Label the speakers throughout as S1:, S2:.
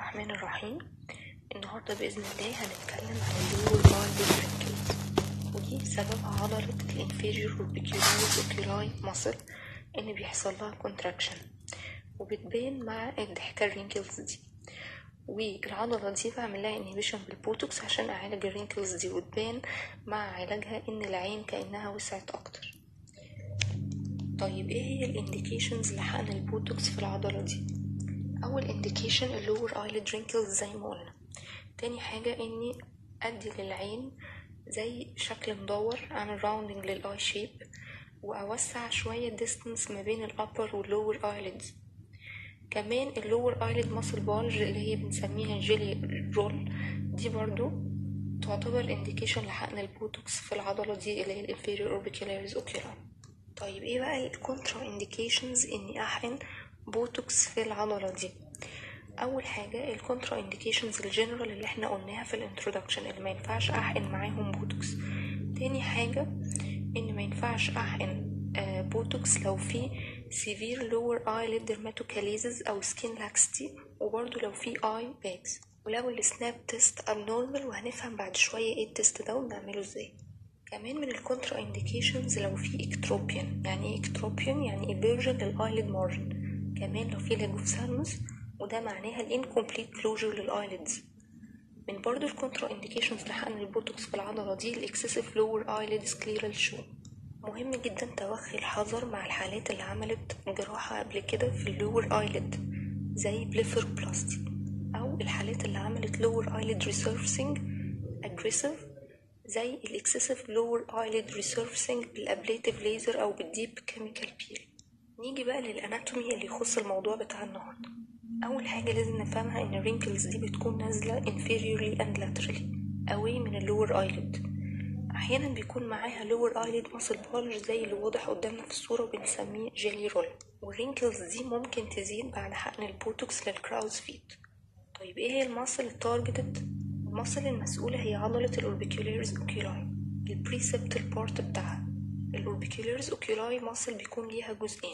S1: الرحمن الرحيم النهاردة بإذن الله هنتكلم عن اللور بايلد رينكلز ودي سببها عضلة الانفيريور اوربيكيولاريس اوكيولاي ماسل ان بيحصل لها كونتراكشن وبتبان مع الضحكة الرينكلز دي والعضلة دي بعمل لها انهبيشن بالبوتوكس عشان اعالج الرينكلز دي وتبان مع علاجها ان العين كأنها وسعت اكتر طيب ايه هي الانديكيشنز لحقن البوتوكس في العضلة دي اول انديكيشن اللور ايلid wrinkles زي ما قلنا تاني حاجة اني ادي للعين زي شكل مدور اعمل راوندنج للاي شيب واوسع شوية ديستنس ما بين الابر واللور eyelids كمان اللور eyelid muscle bulge اللي هي بنسميها جيلي رول دي برضو تعتبر انديكيشن لحقن البوتوكس في العضلة دي اللي هي الانفيريور orbicularis oculi طيب ايه بقى الكونترا انديكيشنز اني احقن بوتوكس في العضلة دي اول حاجة الكونترا انديكيشنز الجنرال اللي احنا قلناها في الانترودكشن اللي ما ينفعش احقن معاهم بوتوكس تاني حاجة ان ما ينفعش احقن آه، بوتوكس لو في severe lower eyelid dermatochalasis او skin laxity وبرضه لو في eye bags ولو السناب تيست abnormal وهنفهم بعد شوية ايه التيست ده ونعمله ازاي كمان من الكونترا انديكيشنز لو في اكتروبيان يعني ايه اكتروبيان يعني ايفيرجن للايلid مارجن كمان لو في لاجوفثالموس وده معناها الانكمبليت كلوجر للايليدز من برضو الكونترا انديكيشنز لحقن البوتوكس في العضلة دي الاكسسيف لور ايليد سكليرال شو مهم جدا توخي الحذر مع الحالات اللي عملت جراحة قبل كده في اللور ايليد زي بليفروبلاستي او الحالات اللي عملت لور ايليد ريسيرفسنج اجريسيف زي الاكسسيف لور ايليد ريسيرفسنج بالابليتيف ليزر او بالديب كيميكال بيل نيجي بقى للاناتومي اللي يخص الموضوع بتاع النهارده اول حاجه لازم نفهمها ان الرينكلز دي بتكون نازله inferiorly and laterally away من اللور eyelid احيانا بيكون معاها lower eyelid muscle bulge زي اللي واضح قدامنا في الصوره وبنسميه جيلي رول والرينكلز دي ممكن تزيد بعد حقن البوتوكس للكراوز فيت طيب ايه هي الماسل التارجتد الماسل المسؤوله هي عضله الاوربيكولاريس اوكيولاي البريسبتال بارت بتاعها الاوربيكولاريس اوكيولاي ماسل بيكون ليها جزئين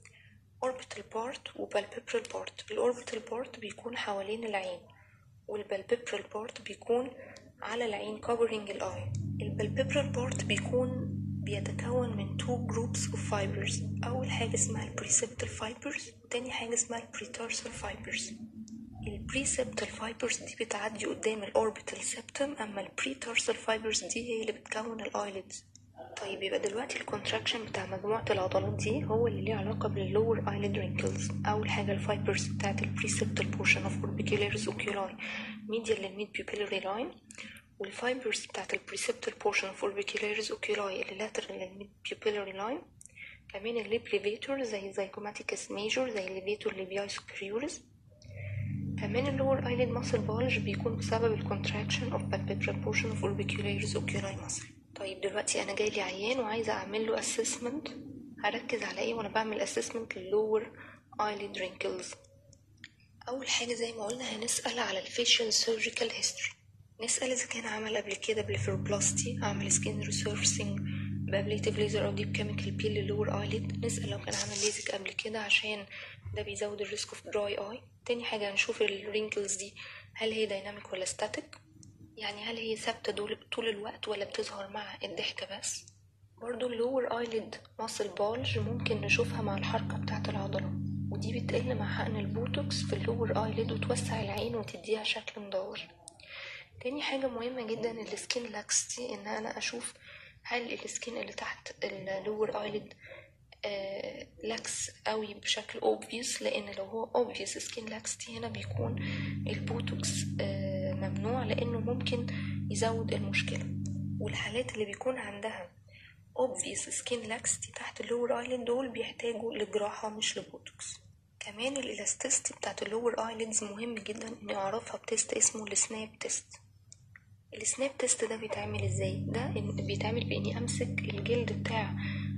S1: orbital part و palpebral part الأوربيتال بارت بيكون حوالين العين والبالبيبرال بارت بيكون على العين covering الآي البالبيبرال بارت بيكون بيتكون من two groups of fibers أول حاجة اسمها البريسبتال fibers وتاني حاجة اسمها البريتارسال fibers البريسبتال fibers دي بتعدي قدام الأوربيتال سبتم أما البريتارسال fibers دي هي اللي بتكون الآيليدز طيب يبقى دلوقتي الكونتراكشن بتاع مجموعة العضلات دي هو اللي ليه علاقة باللور eyelid wrinkles أول حاجة الفايبرز بتاعت البريسبتال بورشن of orbicularis oculi medial للميد pupillary line والفايبرز بتاعت البريسبتال بورشن of orbicularis oculi اللي lateral للميد pupillary line كمان الليب ليفيتور زي زيجوماتيكس ميجور زي الليفيتور ليبياي superiorus كمان اللور eyelid muscle bulge بيكون بسبب الكونتراكشن of palpebral portion of orbicularis oculi muscle طيب دلوقتي انا جاي لي عيان وعايزه اعمل له اسسمنت هركز على ايه وانا بعمل اسسمنت للور eyelid wrinkles اول حاجه زي ما قلنا هنسال على الفيشل سيرجيكال هيستوري نسال اذا كان عمل قبل كده بليفروبلاستي عمل سكين ريسيرفسنج بابليتيف ليزر او ديب كيميكال بيل للور eyelid نسال لو كان عمل ليزك قبل كده عشان ده بيزود الريسك اوف دراي اي تاني حاجه هنشوف الرينكلز دي هل هي دايناميك ولا ستاتيك يعني هل هي ثابتة دول طول الوقت ولا بتظهر مع الضحكة بس برضو اللور ايلid ماسل بالج ممكن نشوفها مع الحركة بتاعة العضلة ودي بتقل مع حقن البوتوكس في اللور ايلid وتوسع العين وتديها شكل مدور تاني حاجة مهمة جدا السكين لاكستي ان انا اشوف هل السكين اللي تحت اللور ايلid آه لاكس قوي بشكل obvious لان لو هو obvious سكين لاكستي هنا بيكون البوتوكس آه ممنوع لانه ممكن يزود المشكله والحالات اللي بيكون عندها obvious skin laxity تحت اللور eyelid دول بيحتاجوا لجراحة مش لبوتوكس كمان الالاستيستي بتاعت اللور eyelids مهم جدا اني اعرفها بتست اسمه السناب تيست السناب تيست ده بيتعمل ازاي ده بيتعمل باني امسك الجلد بتاع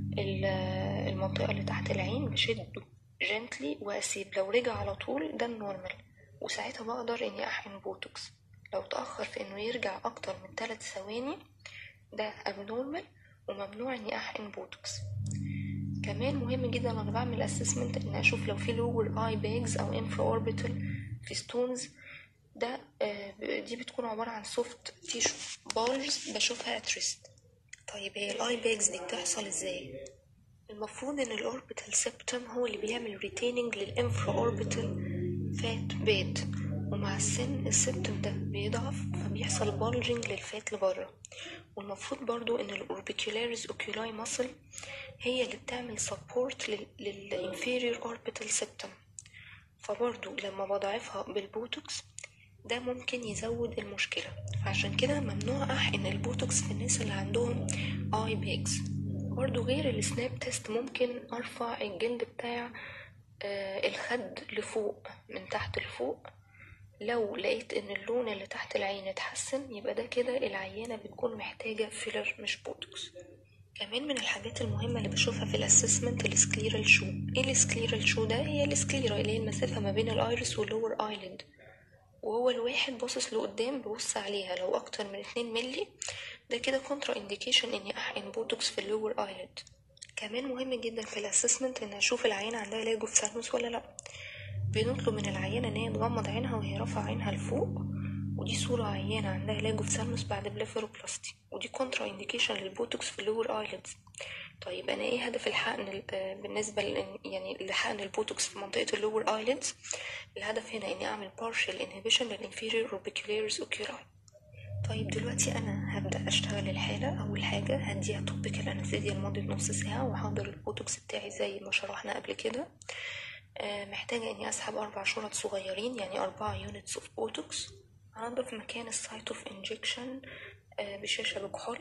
S1: المنطقة اللي تحت العين بشده جنتلي واسيب لو رجع على طول ده النورمال وساعتها بقدر اني احقن بوتوكس لو تأخر في انه يرجع اكتر من 3 ثواني ده abnormal وممنوع اني احقن بوتوكس كمان مهم جدا وانا بعمل اسسمنت ان اشوف لو في lower eye bags او infraorbital في ستونز ده آه، دي بتكون عبارة عن سوفت تيشو بالجز بشوفها اتريست طيب هي الاي باجز دي بتحصل ازاي المفروض ان الاوربيتال سيبتم هو اللي بيعمل ريتيننج للانفرا اوربيتال فات بيد ومع السن السيبتم ده بيضعف فبيحصل بالجنج للفات لبره والمفروض برضو ان الاوربيكولاريز اوكيولاي ماسل هي اللي بتعمل سبورت للانفيريور اوربيتال سيبتم فبرضو لما بضعفها بالبوتوكس ده ممكن يزود المشكلة فعشان كده ممنوع أحقن البوتوكس في الناس اللي عندهم اي بيجز برضو غير السناب تيست ممكن أرفع الجلد بتاع آه، الخد لفوق من تحت لفوق لو لقيت ان اللون اللي تحت العين اتحسن يبقى ده كده العيانة بتكون محتاجة فيلر مش بوتوكس كمان من الحاجات المهمة اللي بشوفها في الاسسمنت السكليرال شو ايه السكليرال شو ده هي السكليرا اللي هي المسافة ما بين الايرس واللور ايليد وهو الواحد باصص لقدام ببص عليها لو اكتر من اتنين ملي ده كده كونترا انديكيشن اني احقن بوتوكس في اللور ايليد كمان مهم جدا في الاسسمنت ان اشوف العينة عندها لاجوفثالموس ولا لا بنطلب من العيانة ان هي تغمض عينها وهي رافعة عينها لفوق ودي صورة عيانة عندها لاجوفثالموس بعد بليفروبلاستي ودي كونترا انديكيشن للبوتوكس في اللور ايليدز طيب انا ايه هدف الحقن ال- آه، بالنسبه ل يعني لحقن البوتوكس في منطقه اللور ايليدز الهدف هنا اني اعمل partial inhibition للانفيريور orbicularis occuli طيب دلوقتي انا هبدا اشتغل الحاله اول حاجه هديها توبيكال انستيزيا لمده نص ساعه وهحضر البوتوكس بتاعي زي ما شرحنا قبل كده آه، محتاجه اني اسحب اربع شرط صغيرين يعني اربعة يونتس اوف بوتوكس هنضف مكان السايت اوف انجكشن بشاشه بكحول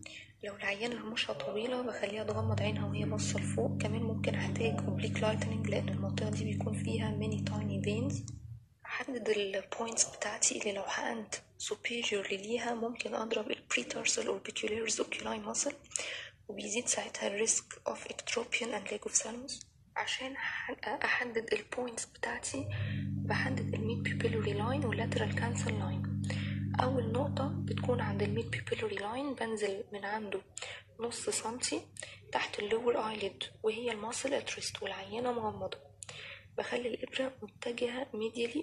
S1: لو العيانة رموشها طويلة بخليها تغمض عينها وهي باصة لفوق كمان ممكن احتاج اوبليك لايتنينج لان المنطقة دي بيكون فيها ميني تايني فينز احدد البوينتس بتاعتي اللي لو حقنت superior ليها ممكن اضرب البريتارسال اوربيكولاريز اوكيولاي ماسل وبيزيد ساعتها الريسك اوف اكتروبيون اند لاجوفثالموس عشان أح- احدد البوينتس بتاعتي بحدد الميد بيبيلوري لاين واللاترال كانسل لاين اول نقطة بتكون عند الميد بيبيلوري لاين بنزل من عنده نص سنتي تحت اللور ايليد وهي الماسل اتريست والعينة مغمضة بخلي الإبرة متجهة medially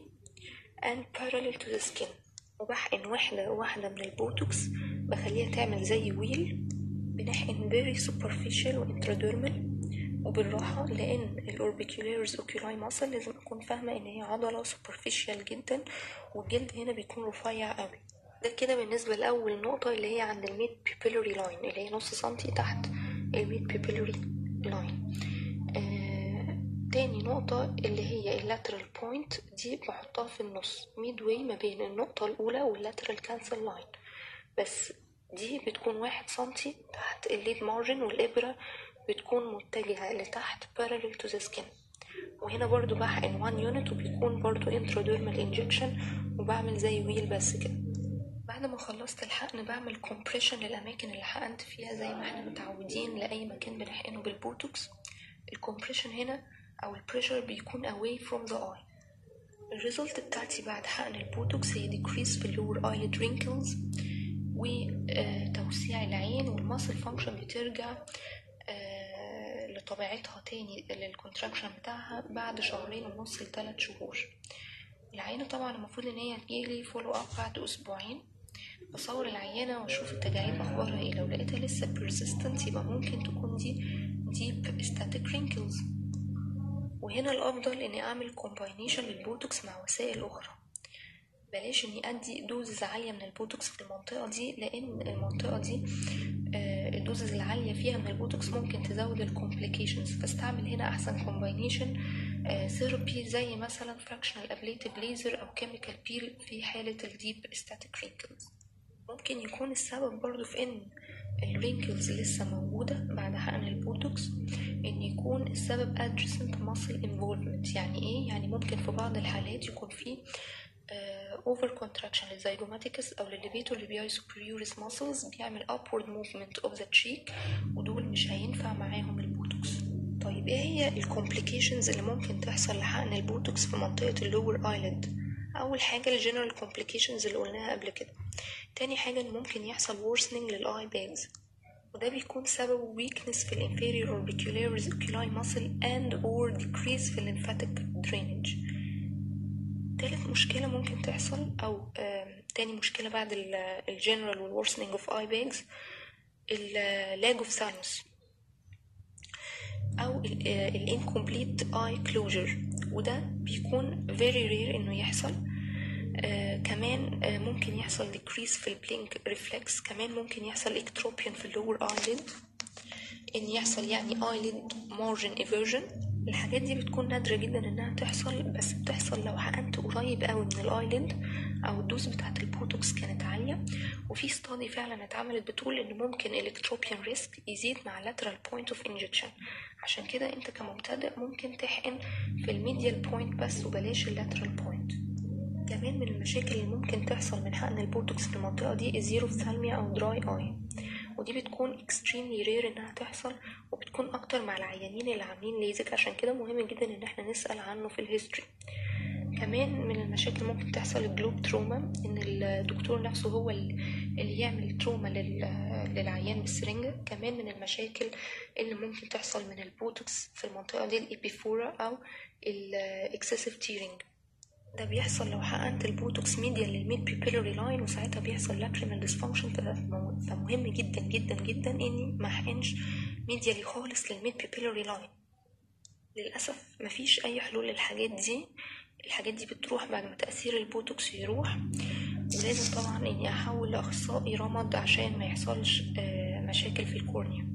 S1: and parallel to the skin وبحقن واحدة واحدة من البوتوكس بخليها تعمل زي ويل بنحقن very superficial و intradermal وبالراحة لأن الأوربيكولاريز أوكيولاي ماسل لازم أكون فاهمة إن هي عضلة superficial جدا والجلد هنا بيكون رفيع قوي ده كده بالنسبة لأول نقطة اللي هي عند الميد بيبيلوري لاين اللي هي نص سنتي تحت الميد بيبيلوري لاين آه تاني نقطة اللي هي اللاترال بوينت دي بحطها في النص ميد واي ما بين النقطة الأولى واللاترال كانسل لاين بس دي بتكون واحد سنتي تحت الليد مارجن والإبرة بتكون متجهة لتحت parallel to the skin وهنا برضو بحقن 1 يونت وبيكون برضو intradermal injection وبعمل زي ويل بس كده بعد ما خلصت الحقن بعمل كومبريشن للأماكن اللي حقنت فيها زي ما احنا متعودين لأي مكان بنحقنه بالبوتوكس الكومبريشن هنا أو البريشر بيكون away from the eye الريزلت بتاعتي بعد حقن البوتوكس هي decrease في اللور eyelid wrinkles وتوسيع العين والماسل فانكشن بترجع آه، لطبيعتها تاني للكونتراكشن بتاعها بعد شهرين ونص لثلاث شهور العينة طبعا المفروض ان هي تجيلي فولو اب بعد اسبوعين بصور العينة واشوف التجاعيد اخبارها ايه لو لقيتها لسه persistent يبقى ممكن تكون دي deep static wrinkles وهنا الافضل اني اعمل combination للبوتوكس مع وسائل اخرى بلاش اني ادي دوزز عاليه من البوتوكس في المنطقه دي لان المنطقه دي آه، الدوزز العاليه فيها من البوتوكس ممكن تزود الكومبليكيشنز فاستعمل هنا احسن كومباينيشن ثيرابي زي مثلا فراكشنال ابليتيف ليزر او كيميكال بيل في حاله الديب ستاتيك رينكلز ممكن يكون السبب برضو في ان الرينكلز لسه موجودة بعد حقن البوتوكس ان يكون السبب adjacent muscle involvement يعني ايه يعني ممكن في بعض الحالات يكون في اوفر كونتراكشن للزيجوماتيكس او للليفيتو ليبياي superiorus muscles بيعمل upward movement of the cheek ودول مش هينفع معاهم البوتوكس طيب ايه هي الكومبليكيشنز اللي ممكن تحصل لحقن البوتوكس في منطقة اللور ايلاند اول حاجة الجنرال كومبليكيشنز اللي قلناها قبل كده تاني حاجة ان ممكن يحصل worsening للاي باجز وده بيكون سبب weakness في الانفيريور orbicularis oculi muscle and or decrease في lymphatic drainage تالت مشكلة ممكن تحصل أو تاني مشكلة بعد الجنرال والورسنينج اوف اي باجز اللاج اوف ساينس أو الانكمبليت اي كلوجر وده بيكون very rare إنه يحصل آه كمان آه ممكن يحصل decrease في البلينك ريفلكس كمان ممكن يحصل ectropion في اللور eyelid ان يحصل يعني eyelid margin eversion الحاجات دي بتكون نادرة جدا انها تحصل بس بتحصل لو حقنت قريب قوي من الايلند او الدوز بتاعت البوتوكس كانت عالية وفي ستادي فعلا اتعملت بتقول ان ممكن الكتروبيان ريسك يزيد مع lateral point of injection عشان كده انت كمبتدئ ممكن تحقن في الميديال بوينت بس وبلاش اللاترال بوينت كمان من المشاكل اللي ممكن تحصل من حقن البوتوكس في المنطقة دي الزيروفثالميا أو دراي آي ودي بتكون extremely rare إنها تحصل وبتكون أكتر مع العيانين اللي عاملين ليزك عشان كده مهم جدا إن احنا نسأل عنه في الهيستوري كمان من المشاكل اللي ممكن تحصل الجلوب تروما إن الدكتور نفسه هو اللي يعمل تروما للعيان بالسرنجة كمان من المشاكل اللي ممكن تحصل من البوتوكس في المنطقة دي الإبيفورا أو الإكسسيف تيرنج ده بيحصل لو حقنت البوتوكس ميديا للميد بيبيلوري لاين وساعتها بيحصل لاكريمال ديسفانكشن فمهم جدا جدا جدا اني ما احقنش ميديالي خالص للميد بيبيلوري لاين للاسف مفيش اي حلول للحاجات دي الحاجات دي بتروح بعد ما تاثير البوتوكس يروح ولازم طبعا اني احول لاخصائي رمد عشان ما يحصلش مشاكل في الكورنيا